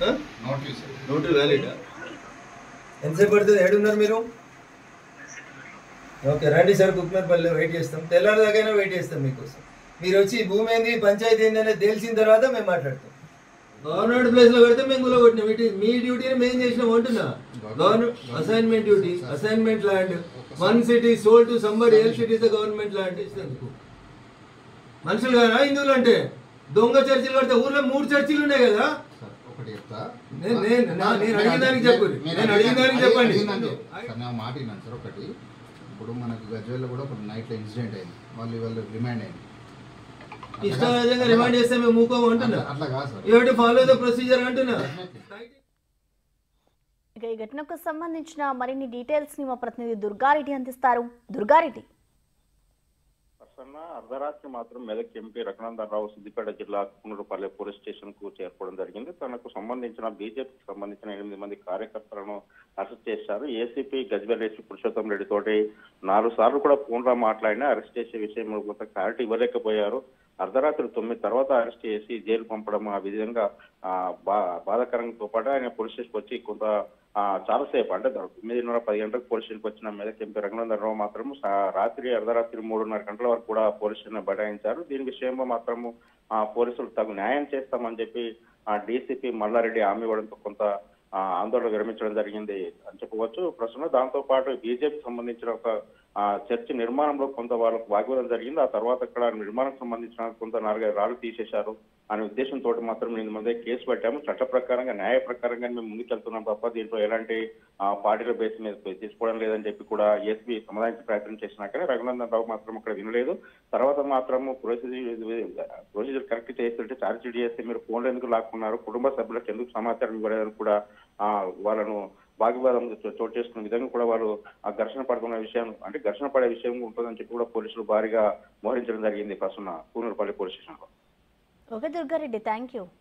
Notice note valid ఎంతసేపు పడుతుంది ఏడున్నారు మీరు ఓకే రండి సార్ కుక్మేపల్లి వెయిట్ చేస్తాం తెల్లారిదాకైనా వెయిట్ చేస్తాం మీకోసం మీరు వచ్చి ఈ భూమి ఏంది పంచాయతీ ఏంది అనేది తెలిసిన తర్వాత మేము మాట్లాడతాం గవర్నమెంట్ ప్లేస్ లో పెడితే మేము గులో కొట్టినాం ఇటు మీ డ్యూటీని మేము చేసినాం అంటున్నా government assignment duty assignment land one city sold to somebody L city government land ఇస్తేందుకు మనుషులు కదా హిందువులు అంటే దొంగ చర్చిలు కడితే ఊర్లో మూడు చర్చిలు ఉన్నాయి కదా సార్ ఒకటి చెప్తా నేను నేను నా- నేను అడిగిన దానికి చెప్పు మీరు నేను అడిగిన దానికి చెప్పండి అడిగిన దానికి సార్ నా మాట విన్నాను సార్ ఒకటి ఇప్పుడు మనకు గజ్వేల్లో కూడా ఒక నైట్లో ఇన్సిడెంట్ అయింది వాళ్ళు వాళ్ళు రిమైండ్ అయింది ఇష్టారాజ్యంగా రిమాండ్ చేస్తే మేము మూకోము అంటున్నా అట్లా- అట్లా కాదు sir you to follow the procedure అంటున్నా ఇక ఈ ఘటనకు సంబంధించిన మరిన్ని డీటెయిల్స్ ని మా ప్రతినిధి దుర్గారెడ్డి అందిస్తారు దుర్గారెడ్డి ప్రసన్న అర్ధరాత్రి మాత్రం మెదక్ ఎంపీ రఘునందన్ రావు సిద్దిపేట జిల్లా కునూరుపల్లి పోలీస్ స్టేషన్ కు చేరుకోవడం జరిగింది తనకు సంబంధించిన బీజేపీకి సంబంధించిన ఎనిమిది మంది కార్యకర్తలను అరెస్ట్ చేశారు ఏసీపీ గజ్వెల్ ఏసీ పురుషోత్తం రెడ్డి తోటి నాలుగు సార్లు కూడా ఫోన్ లో మాట్లాడినా అరెస్ట్ చేసే విషయం కొంత క్లారిటీ ఇవ్వలేకపోయారు అర్ధరాత్రి తొమ్మిది తర్వాత అరెస్ట్ చేసి జైలు పంపడం ఆ విధంగా ఆ, బా బాధాకరంతో పాటు ఆయన పోలీస్ స్టేషన్కి వచ్చి కొంత ఆ, చాలాసేపు అంటే దా- తొమ్మిదిన్నర పది గంటలకు పోలీస్ స్టేషన్కి వచ్చిన మెదక్ ఎంపీ రఘునందన్ రావు మాత్రం సా- రాత్రి అర్ధరాత్రి మూడున్నర గంటల వరకు కూడా పోలీస్ స్టేషన్ బటాయించారు దీని విషయంలో మాత్రము ఆ పోలీసులు తగు న్యాయం చేస్తామని చెప్పి ఆ డీసీపీ మల్లారెడ్డి హామీ ఇవ్వడంతో కొంత ఆ, ఆందోళన విరమించడం జరిగింది అని చెప్పవచ్చు ప్రస్తుతం దాంతో పాటు బీజేపీకి సంబంధించిన ఒక ఆ, చర్చి నిర్మాణంలో కొంత వాళ్ళకు వాగ్వాదం జరిగింది ఆ తర్వాత అక్కడ నిర్మాణం సంబంధించిన కొంత నాలుగైదు రాళ్ళు తీసేశారు అనే ఉద్దేశంతో మాత్రం నేను మీద కేసు పెట్టాము చట్ట ప్రకారంగా న్యాయ ప్రకారంగా మేము ముందుకెళ్తున్నాం తప్ప దీంట్లో ఎలాంటి ఆ, పార్టీల బేస్ మీద తీసుకోవడం లేదని చెప్పి కూడా ఎస్పీ సమాధానించే ప్రయత్నం చేసినాకనే రఘునందన్ రావు మాత్రం అక్కడ వినలేదు తర్వాత మాత్రము ప్రొసీజర్ ప్రొసీజర్ కరెక్ట్ చేస్తుంటే ఛార్జ్ షీట్ చేస్తే మీరు ఫోన్లు ఎందుకు లాక్కున్నారు కుటుంబ సభ్యులకు ఎందుకు సమాచారం ఇవ్వలేదని కూడా ఆ, వాళ్ళను వాగ్వాదం చో- చోటు చేసుకున్న విధంగా కూడా వాళ్ళు ఆ ఘర్షణ పడుతున్న విషయం అంటే ఘర్షణ పడే విషయం ఉంటుందని చెప్పి కూడా పోలీసులు భారీగా మోహరించడం జరిగింది ప్రస్తుతం కూనూరుపల్లి పోలీస్ స్టేషన్లో okay Durga Reddy thank you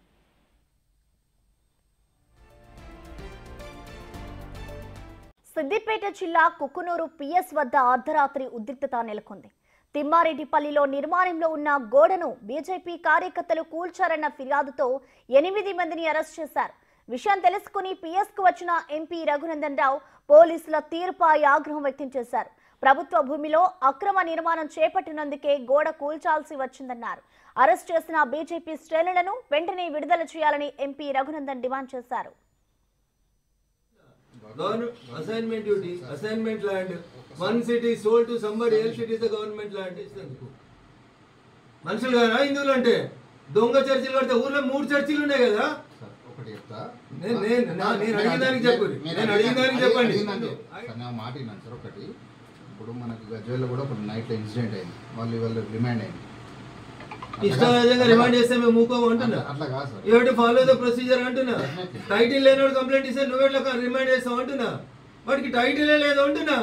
Siddipet జిల్లా కుక్కునూరు పిఎస్ వద్ద అర్ధరాత్రి ఉద్రిక్తత నెలకొంది తిమ్మారెడ్డిపల్లిలో నిర్మాణంలో ఉన్న గోడను బీజేపీ కార్యకర్తలు కూల్చారన్న ఫిర్యాదుతో ఎనిమిది మందిని అరెస్ట్ చేశారు విషయం తెలుసుకుని పిఎస్ కు వచ్చిన ఎంపీ రఘునందన్ రావు పోలీసుల తీరుపై ఆగ్రహం వ్యక్తం చేశారు ప్రభుత్వ భూమిలో అక్రమ నిర్మాణం చేపట్టినందుకే గోడ కూల్చాల్సి వచ్చిందన్నారు అరెస్ట్ చేసిన బీజేపీ శ్రేణులను వెంటనే విడుదల చేయాలని ఎంపీ రఘునందన్ డిమాండ్ చేశారు government assignment duty assignment land one city sold to somebody L city government land ఇస్తేందుకు మనుషులు కదా హిందువులు అంటే దొంగ చర్చిలు కడితే ఊర్లో మూడు చర్చిలు ఉన్నాయి కదా సార్ ఒకటి చెప్తా నేను నేను నా- నేను అడిగిన దానికి చెప్పు మీరు నేను అడిగిన దానికి చెప్పండి అడిగిన దానికి సార్ నా మాట విన్నాను సార్ ఒకటి ఇప్పుడు మనకు గజ్వేల్లో కూడా ఒక నైట్లో ఇన్సిడెంట్ అయింది వాళ్ళు వాళ్ళు రిమైండ్ అయింది ఇష్టారాజ్యంగా రిమాండ్ చేస్తే మేము మూకోము అంటున్నా అట్లా- అట్లా కాదు sir you to follow the procedure అంటున్నా టైటిల్ లేనోడు కంప్లైంట్ ఇస్తే నువ్వెట్లా రిమైండ్ చేస్తావు అంటున్నా వాడికి టైటిలే లేదు అంటున్నా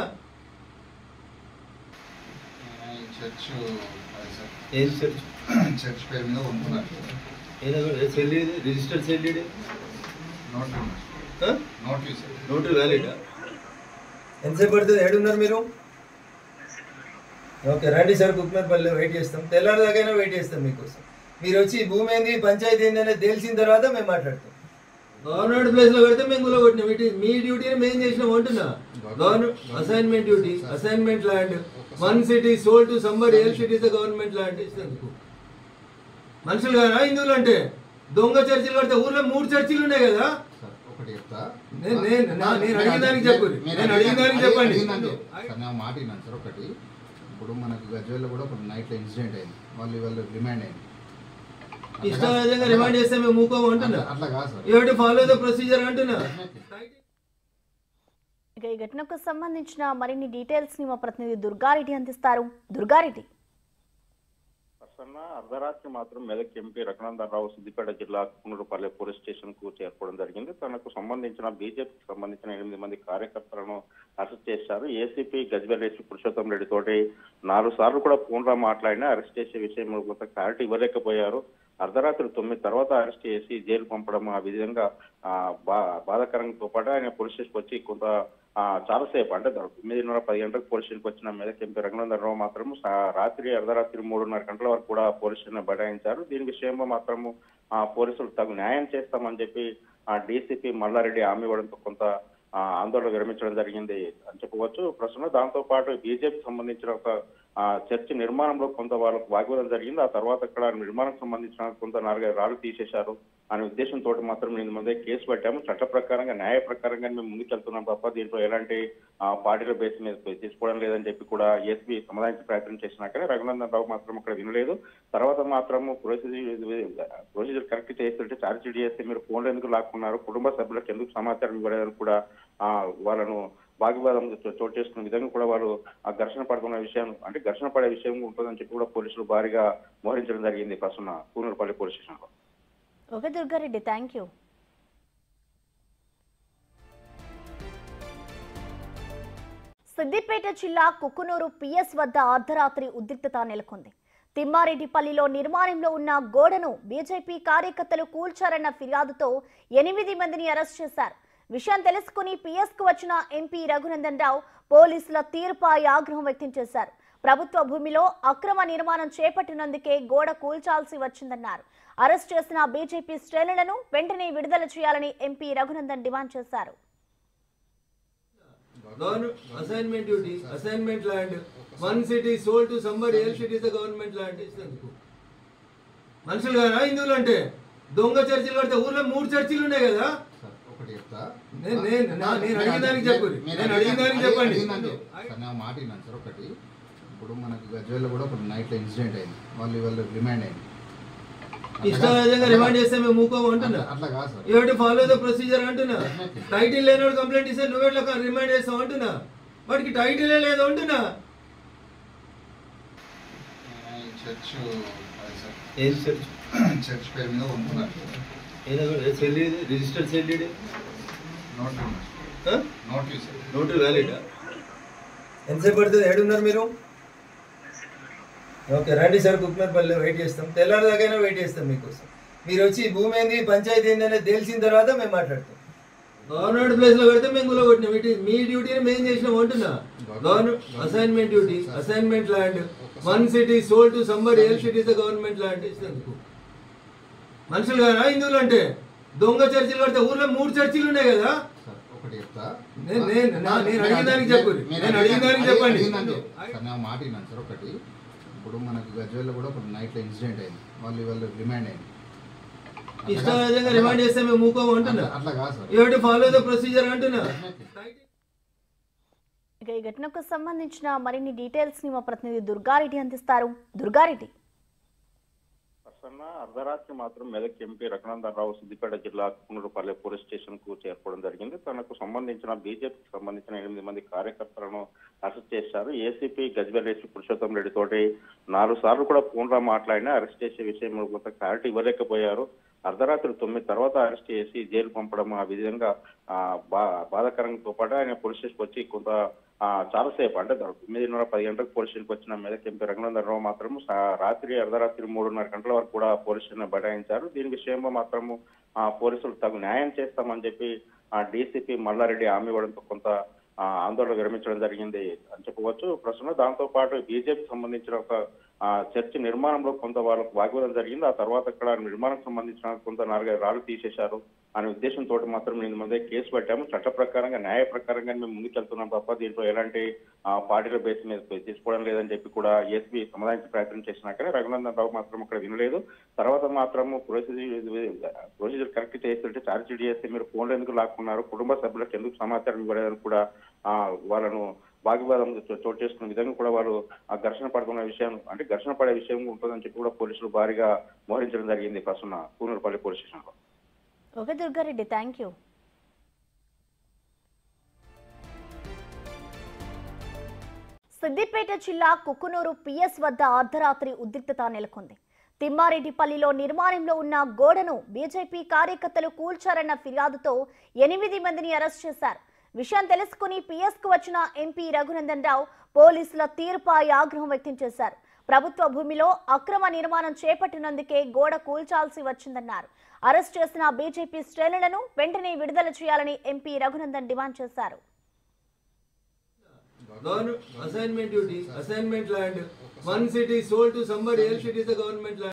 ఈ చర్చ్ అది సార్ ఏం చర్చ్ చర్చ్ పేరు మీద కొనుక్కున్నారు ఏదో cell registered cell note notice note valid ఎంతసేపు పడుతుంది ఏడున్నారు మీరు ఓకే రండి సార్ కుక్మేపల్లి వెయిట్ చేస్తాం తెల్లారిదాకైనా వెయిట్ చేస్తాం మీకోసం మీరు వచ్చి ఈ భూమి ఏంది పంచాయతీ ఏంది అనేది తెలిసిన తర్వాత మేము మాట్లాడతాం గవర్నమెంట్ ప్లేస్ లో పెడితే మేము గులో కొట్టినాం ఇటు మీ డ్యూటీని మేము చేసినాం అంటున్నా government assignment duty assignment land one city sold to somebody L city government land ఇస్తేందుకు మనుషులు కదా హిందువులు అంటే దొంగ చర్చిలు కడితే ఊర్లో మూడు చర్చిలు ఉన్నాయి కదా సార్ ఒకటి చెప్తా నేను నేను నా- నేను అడిగిన దానికి చెప్పు మీరు నేను అడిగిన దానికి చెప్పండి అడిగిన దానికి సార్ నా మాట విన్నాను సార్ ఒకటి ఇప్పుడు మనకు గజ్వేల్లో కూడా ఒక నైట్లో ఇన్సిడెంట్ అయింది వాళ్ళు వాళ్ళు రిమైండ్ అయింది ఇష్టారాజ్యంగా రిమాండ్ చేస్తే మేము మూకోము అంటున్నా అట్లా- అట్లా కాదు sir you to follow the procedure అంటున్నా ఇక ఈ ఘటనకు సంబంధించిన మరిన్ని డీటెయిల్స్ ని మా ప్రతినిధి దుర్గారెడ్డి అందిస్తారు దుర్గారెడ్డి ప్రసన్న అర్ధరాత్రి మాత్రం మెదక్ ఎంపీ రఘునందన్ రావు సిద్దిపేట జిల్లా కునూరుపల్లి పోలీస్ స్టేషన్ కు చేరుకోవడం జరిగింది తనకు సంబంధించిన బీజేపీకి సంబంధించిన ఎనిమిది మంది కార్యకర్తలను అరెస్ట్ చేశారు ఏసీపీ గజ్వెల్ ఏసీ పురుషోత్తం రెడ్డి తోటి నాలుగు సార్లు కూడా ఫోన్ లో మాట్లాడినా అరెస్ట్ చేసే విషయం కొంత క్లారిటీ ఇవ్వలేకపోయారు అర్ధరాత్రి తొమ్మిది తర్వాత అరెస్ట్ చేసి జైలు పంపడం ఆ విధంగా ఆ, బా బాధాకరంతో పాటు ఆయన పోలీస్ స్టేషన్కి వచ్చి కొంత ఆ, చాలాసేపు అంటే దా- తొమ్మిదిన్నర పది గంటలకు పోలీస్ స్టేషన్కి వచ్చిన మెదక్ ఎంపీ రఘునందన్ రావు మాత్రం సా- రాత్రి అర్ధరాత్రి మూడున్నర గంటల వరకు కూడా పోలీస్ స్టేషన్ బటాయించారు దీని విషయంలో మాత్రము ఆ పోలీసులు తగు న్యాయం చేస్తామని చెప్పి ఆ డీసీపీ మల్లారెడ్డి హామీ ఇవ్వడంతో కొంత ఆ, ఆందోళన విరమించడం జరిగింది అని చెప్పవచ్చు ప్రస్తుతం దాంతో పాటు బీజేపీకి సంబంధించిన ఒక ఆ, చర్చి నిర్మాణంలో కొంత వాళ్ళకు వాగ్వాదం జరిగింది ఆ తర్వాత అక్కడ నిర్మాణం సంబంధించిన కొంత నాలుగైదు రాళ్ళు తీసేశారు అనే ఉద్దేశంతో మాత్రం నేను ముందే కేసు పెట్టాము చట్ట ప్రకారంగా న్యాయ ప్రకారంగా మేము ముందుకెళ్తున్నాం తప్ప దీంట్లో ఎలాంటి ఆ, పార్టీల బేస్ మీద తీసుకోవడం లేదని చెప్పి కూడా ఎస్పీ సమాధానించే ప్రయత్నం చేసినా కానీ రఘునందన్ రావు మాత్రం అక్కడ వినలేదు తర్వాత మాత్రం ప్రొసీజర్ ప్రొసీజర్ కరెక్ట్ చేస్తుంటే ఛార్జ్ షీట్ చేస్తే మీరు ఫోన్లు ఎందుకు లాక్కున్నారు కుటుంబ సభ్యులకు ఎందుకు సమాచారం ఇవ్వలేదని కూడా ఆ, వాళ్ళను వాగ్వాదం చో- చోటు చేసుకున్న విధంగా కూడా వాళ్ళు ఆ ఘర్షణ పడుతున్న విషయం అంటే ఘర్షణ పడే విషయం ఉంటుందని చెప్పి కూడా పోలీసులు భారీగా మోహరించడం జరిగింది ప్రస్తుతం కూనూరుపల్లి పోలీస్ స్టేషన్లో okay Durga Reddy thank you Siddipet జిల్లా కుకునూరు పిఎస్ వద్ద అర్ధరాత్రి ఉద్రిక్తత నెలకొంది తిమ్మారెడ్డిపల్లిలో నిర్మాణంలో ఉన్న గోడను బీజేపీ కార్యకర్తలు కూల్చారన్న ఫిర్యాదుతో ఎనిమిది మందిని అరెస్ట్ చేశారు విషయం తెలుసుకుని పిఎస్ కు వచ్చిన ఎంపీ రఘునందన్ రావు పోలీసుల తీరుపై ఆగ్రహం వ్యక్తం చేశారు ప్రభుత్వ భూమిలో అక్రమ నిర్మాణం చేపట్టినందుకే గోడ కూల్చాల్సి వచ్చిందన్నారు అరెస్ట్ చేసిన బీజేపీ శ్రేణులను వెంటనే విడుదల చేయాలని ఎంపీ రఘునందన్ డిమాండ్ చేశారు government assignment duty assignment land one city sold to somebody L city the government land ఇస్తుంది మనుషులు కదా హిందువులు అంటే దొంగ చర్చిలు కడితే ఊర్లో మూడు చర్చిలు ఉన్నాయి కదా సార్ ఒకటి చెప్తా నేను- నేను- నా- నేను అడిగిన దానికి చెప్పు. మీరు నేను అడిగిన దానికి చెప్పండి. అడిగిందంటే, సార్ నా మాట విన్నాను సార్ ఒకటి ఇప్పుడు మనకు గజ్వేల్లో కూడా ఒక నైట్లో ఇన్సిడెంట్ అయింది వాళ్ళు ఇవాళ రిమైండ్ అయింది ఇష్టంగా రిమాండ్ చేస్తే మేము మూకోము అంటున్నా అట్లా కాదు సార్ ఏమిటి ఫాలో ద ప్రొసీజర్ అంటున్నా టైటిల్ లేనివాడు కంప్లైంట్ ఇస్తే నువ్వు ఎట్లా రిమైండ్ చేస్తావు అంటున్నా వాడికి టైటిలే లేదు అంటున్నా ఈ చర్చ్ అది సార్ ఏం చర్చ్ చర్చ్ పేరు మీద ఉంటున్నారు ఏదో సెల్ ఇది రిజిస్టర్డ్ సెల్ ఇది నోట్ నోటీస్ నోట్ వ్యాలిడా ఎంతసేపు పడుతుంది ఏడున్నారు మీరు ఓకే రండి సార్ కుక్మేపల్లి వెయిట్ చేస్తాం తెల్లారి దాకైనా వెయిట్ చేస్తాం మీకోసం మీరు వచ్చి ఈ భూమి ఏంది పంచాయతీ ఏంది అనేది తెలిసిన తర్వాత మేము మాట్లాడతాం గవర్నమెంట్ ప్లేస్ లో పెడితే మేము గులో కొట్టినాం ఇటు మీ డ్యూటీని మేము చేసినాం అంటున్నా government assignment duty assignment land one city sold to somebody L city the government land ఇస్తుంది మనుషులు కదా హిందువులు అంటే దొంగ చర్చిలు కడితే ఊర్లో మూడు చర్చిలు ఉన్నాయి కదా సార్ ఒకటి చెప్తా నేను- నేను- నా- నేను అడిగిన దానికి చెప్పు. మీరు నేను అడిగిన దానికి అడిగిన- చెప్పండి. అడిగిందంటే, సార్ నా మాట విన్నాను సార్ ఒకటి ఇప్పుడు మనకు గజ్వేల్లో కూడా ఒక నైట్లో ఇన్సిడెంట్ అయింది వాళ్ళు ఇవాళ రిమైండ్ అయింది ఇష్టంగా రిమాండ్ చేస్తే మేము మూకోము అంటున్నా అట్లా- అట్లా కాదు సార్ ఏమిటి ఫాలో ద ప్రొసీజర్ అంటున్నా ఇక ఈ ఘటనకు సంబంధించిన మరిన్ని డీటెయిల్స్ ని మా ప్రతినిధి దుర్గారెడ్డి అందిస్తారు దుర్గారెడ్డి ప్రసన్న అర్ధరాత్రి మాత్రం మెదక్ ఎంపీ రఘునందన్ రావు సిద్దిపేట జిల్లా కునూరుపల్లి పోలీస్ స్టేషన్ కు చేరుకోవడం జరిగింది తనకు సంబంధించిన బీజేపీకి సంబంధించిన ఎనిమిది మంది కార్యకర్తలను అరెస్ట్ చేశారు ఏసీపీ గజ్వెల్ ఏసీ పురుషోత్తం రెడ్డి తోటి నాలుగు సార్లు కూడా ఫోన్ లో మాట్లాడినా అరెస్ట్ చేసే విషయం కొంత క్లారిటీ ఇవ్వలేకపోయారు అర్ధరాత్రి తొమ్మిది తర్వాత అరెస్ట్ చేసి జైలు పంపడం ఆ విధంగా ఆ, బా బాధాకరంతో పాటు ఆయన పోలీస్ స్టేషన్కి వచ్చి కొంత ఆ, చాలాసేపు అంటే తొమ్మిదిన్నర పది గంటలకు పోలీస్ స్టేషన్కి వచ్చిన మీదకి ఎంపీ రఘునందన్ రావు మాత్రం సా- రాత్రి అర్ధరాత్రి మూడున్నర గంటల వరకు కూడా పోలీస్ స్టేషన్ బటాయించారు దీని విషయంలో మాత్రము ఆ పోలీసులు తగు న్యాయం చేస్తామని చెప్పి ఆ డీసీపీ మల్లారెడ్డి హామీ ఇవ్వడంతో కొంత ఆ, ఆందోళన విరమించడం జరిగింది అని చెప్పవచ్చు ప్రస్తుతం దాంతో పాటు బీజేపీకి సంబంధించిన ఒక ఆ, చర్చి నిర్మాణంలో కొంత వాళ్ళకు వాగ్వాదం జరిగింది ఆ తర్వాత అక్కడ నిర్మాణం సంబంధించిన కొంత నాలుగైదు రాళ్ళు తీసేశారు అనే ఉద్దేశంతో మాత్రం నేను ముందే కేసు పెట్టాము చట్ట ప్రకారంగా న్యాయ ప్రకారంగా మేము ముందుకెళ్తున్నాం తప్ప దీంట్లో ఎలాంటి ఆ, పార్టీల బేస్ మీద తీసుకోవడం లేదని చెప్పి కూడా ఎస్పీ సమాధానించే ప్రయత్నం చేసినా కానీ రఘునందన్ రావు మాత్రం అక్కడ వినలేదు తర్వాత మాత్రం ప్రొసీజర్ ప్రొసీజర్ కరెక్ట్ చేస్తుంటే ఛార్జ్ షీట్ చేస్తే మీరు ఫోన్లు ఎందుకు లాక్కున్నారు కుటుంబ సభ్యులకు ఎందుకు సమాచారం ఇవ్వలేదని కూడా ఆ, వాళ్ళను వాగ్వాదం చో- చోటు చేసుకున్న విధంగా కూడా వాళ్ళు ఆ ఘర్షణ పడుతున్న విషయం అంటే ఘర్షణ పడే విషయం ఉంటుందని చెప్పి కూడా పోలీసులు భారీగా మోహరించడం జరిగింది ప్రస్తుతం కూనూరుపల్లి పోలీస్ స్టేషన్లో okay Durga Reddy thank you Siddipet జిల్లా కుకునూరు పిఎస్ వద్ద అర్ధరాత్రి ఉద్రిక్తత నెలకొంది తిమ్మారెడ్డిపల్లిలో నిర్మాణంలో ఉన్న గోడను బీజేపీ కార్యకర్తలు కూల్చారన్న ఫిర్యాదుతో ఎనిమిది మందిని అరెస్ట్ చేశారు విషయం తెలుసుకుని పిఎస్ కు వచ్చిన ఎంపీ రఘునందన్ రావు పోలీసుల తీరుపై ఆగ్రహం వ్యక్తం చేశారు ప్రభుత్వ భూమిలో అక్రమ నిర్మాణం చేపట్టినందుకే గోడ కూల్చాల్సి వచ్చిందన్నారు అరెస్ట్ చేసిన బీజేపీ శ్రేణులను వెంటనే విడుదల చేయాలని ఎంపీ రఘునందన్ డిమాండ్ చేశారు government assignment duty assignment land one city sold to somebody L city the government land